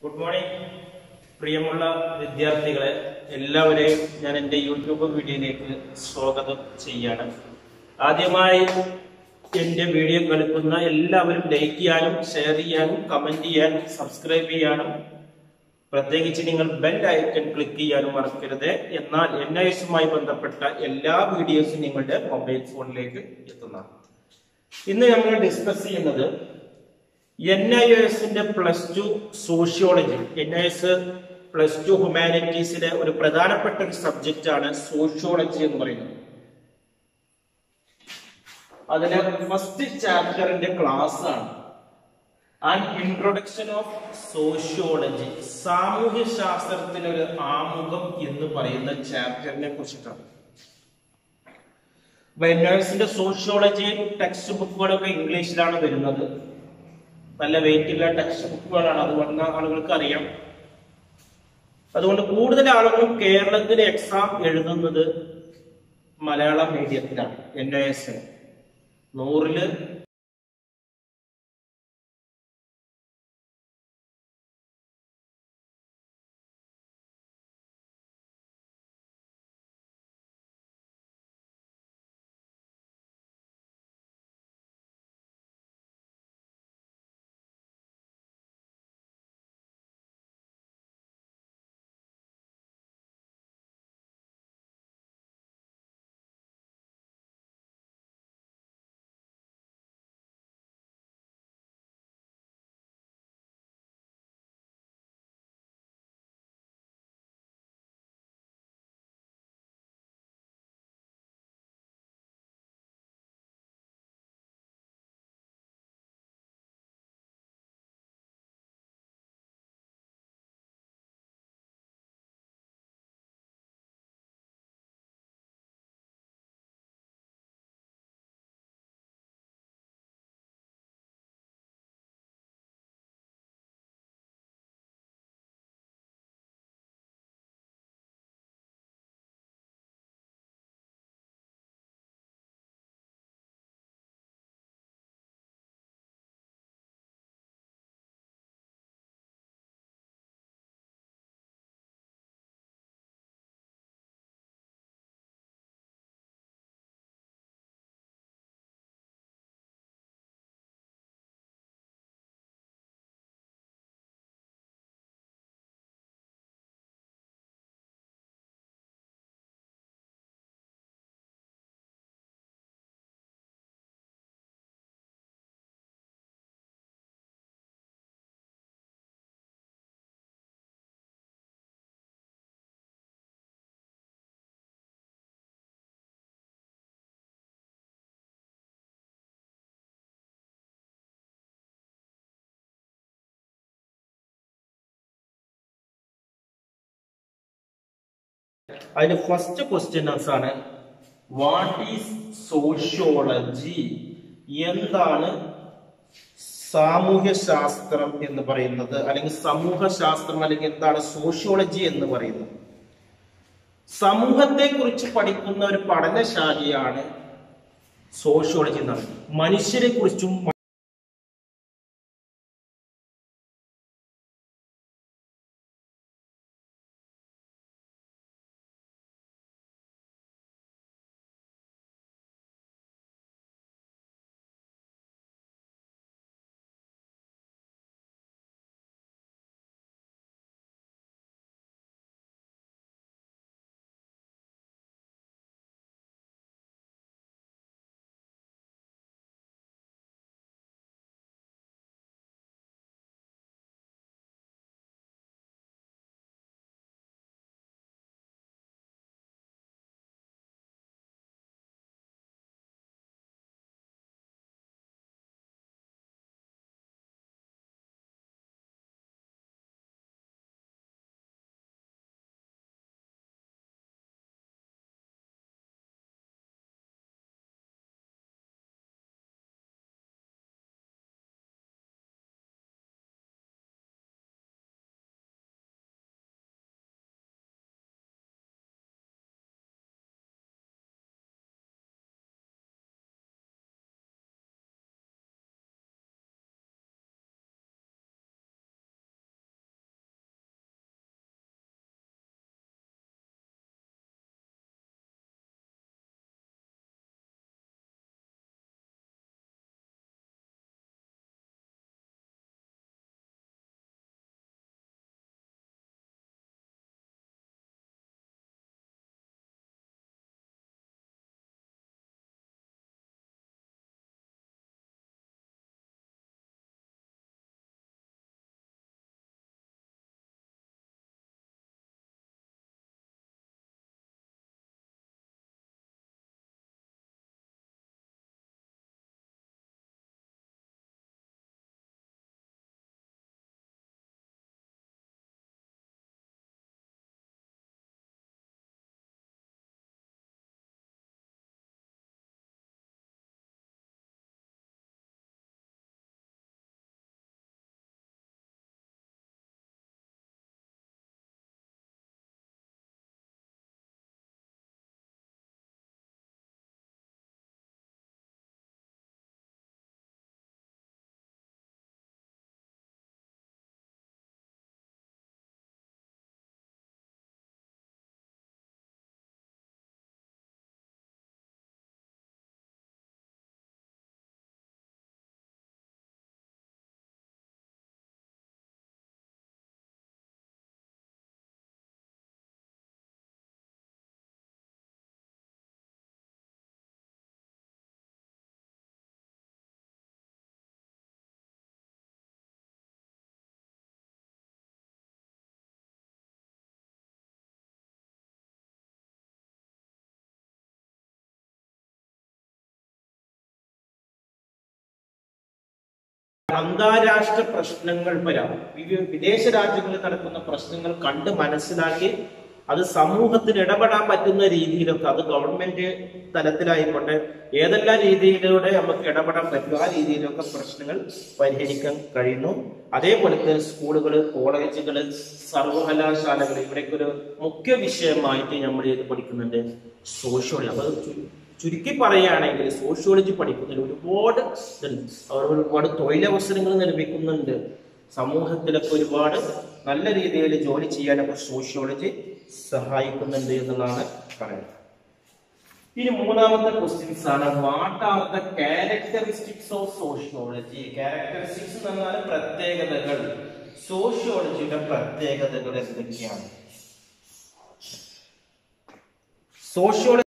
good morning പ്രിയമുള്ള വിദ്യാർത്ഥികളെ എല്ലാവരെയും ഞാൻ എൻ്റെ യൂട്യൂബ് വീഡിയോയിലേക്ക് സ്വാഗതം ചെയ്യാണ് ആദ്യമായി എൻ്റെ വീഡിയോ കളിക്കുന്ന എല്ലാവരും ലൈക്ക് ചെയ്യാനും ഷെയർ ചെയ്യാനും കമന്റ് ചെയ്യാനും സബ്സ്ക്രൈബ് ചെയ്യാനും പ്രത്യേകിച്ച് നിങ്ങൾ ബെൽ ഐക്കൺ ക്ലിക്ക് ചെയ്യാനും മറക്കരുത് എന്നാൽ എൻ ഐ എസുമായി ബന്ധപ്പെട്ട എല്ലാ വീഡിയോസും നിങ്ങളുടെ മൊബൈൽ ഫോണിലേക്ക് എത്തുന്നതാണ് ഇന്ന് നമ്മൾ ഡിസ്കസ് ചെയ്യുന്നത് എൻ ഐ എസിന്റെ plus two sociology N I S plus two ഹ്യൂമാനിറ്റീസിലെ ഒരു പ്രധാനപ്പെട്ട ഒരു സബ്ജക്റ്റ് ആണ് സോഷ്യോളജി എന്ന് പറയുന്നത് അതിലെ ഫസ്റ്റ് ചാപ്റ്ററിന്റെ ക്ലാസ് ആണ് ആൻഡ് ഇൻട്രൊഡക്ഷൻ ഓഫ് സോഷ്യോളജി സാമൂഹ്യ ശാസ്ത്രത്തിനൊരു ആമുഖം എന്ന് പറയുന്ന ചാപ്റ്ററിനെ കുറിച്ചിട്ടാണ് വെന്നേഴ്സിന്റെ സോഷ്യോളജി ടെക്സ്റ്റ് ബുക്കുകളൊക്കെ ഇംഗ്ലീഷിലാണ് വരുന്നത് നല്ല വെയിറ്റുള്ള ടെക്സ്റ്റ് ബുക്കുകളാണ് അത് വന്ന ആളുകൾക്ക് അറിയാം അതുകൊണ്ട് കൂടുതൽ ആളുകളും കേരളത്തിൽ എക്സാം എഴുതുന്നത് മലയാളം മീഡിയത്തിലാണ് എൻ ഐ എസ് നൂറില് അതിന്റെ ഫസ്റ്റ് ക്വസ്റ്റ്യൻ ആണ് വാട്ട് ഈസ് സോഷ്യോളജി എന്താണ് സാമൂഹ്യ ശാസ്ത്രം എന്ന് പറയുന്നത് അല്ലെങ്കിൽ സമൂഹ ശാസ്ത്രം അല്ലെങ്കിൽ എന്താണ് സോഷ്യോളജി എന്ന് പറയുന്നത് സമൂഹത്തെ കുറിച്ച് പഠിക്കുന്ന ഒരു പഠനശാഖയാണ് സോഷ്യോളജി എന്നാണ് മനുഷ്യരെ കുറിച്ചും അന്താരാഷ്ട്ര പ്രശ്നങ്ങൾ വരാം വി- വിദേശ രാജ്യങ്ങളിൽ നടക്കുന്ന പ്രശ്നങ്ങൾ കണ്ട് മനസ്സിലാക്കി അത് സമൂഹത്തിന് ഇടപെടാൻ പറ്റുന്ന രീതിയിലൊക്കെ അത് ഗവൺമെന്റ് തലത്തിലായിക്കോട്ടെ ഏതെല്ലാം രീതിയിലൂടെ നമുക്ക് ഇടപെടാൻ പറ്റും ആ രീതിയിലൊക്കെ പ്രശ്നങ്ങൾ പരിഹരിക്കാൻ കഴിയുന്നു അതേപോലെ തന്നെ സ്കൂളുകൾ കോളേജുകൾ സർവകലാശാലകൾ ഇവിടേക്ക് ഒരു മുഖ്യ വിഷയമായിട്ട് നമ്മൾ ഇത് പഠിക്കുന്നുണ്ട് സോഷ്യോളജി അപ്പൊ അത് ചു- ചുരുക്കി പറയുകയാണെങ്കിൽ സോഷ്യോളജി പഠിക്കുന്നതിൽ ഒരുപാട് ഇതുണ്ട് അവർ ഒരുപാട് തൊഴിലവസരങ്ങൾ നിർമ്മിക്കുന്നുണ്ട് സമൂഹത്തിലൊക്കെ ഒരുപാട് നല്ല രീതിയിൽ ജോലി ചെയ്യാനൊക്കെ സോഷ്യോളജി സഹായിക്കുന്നുണ്ട് എന്നുള്ളതാണ് പറയുന്നത് ഇനി മൂന്നാമത്തെ ക്വസ്റ്റ്യൻസ് ആണ് what are the characteristics of sociology characteristics എന്ന് പറഞ്ഞാൽ പ്രത്യേകതകൾ സോഷ്യോളജിയുടെ പ്രത്യേകതകൾ എന്തൊക്കെയാണ് സോഷ്യോളജി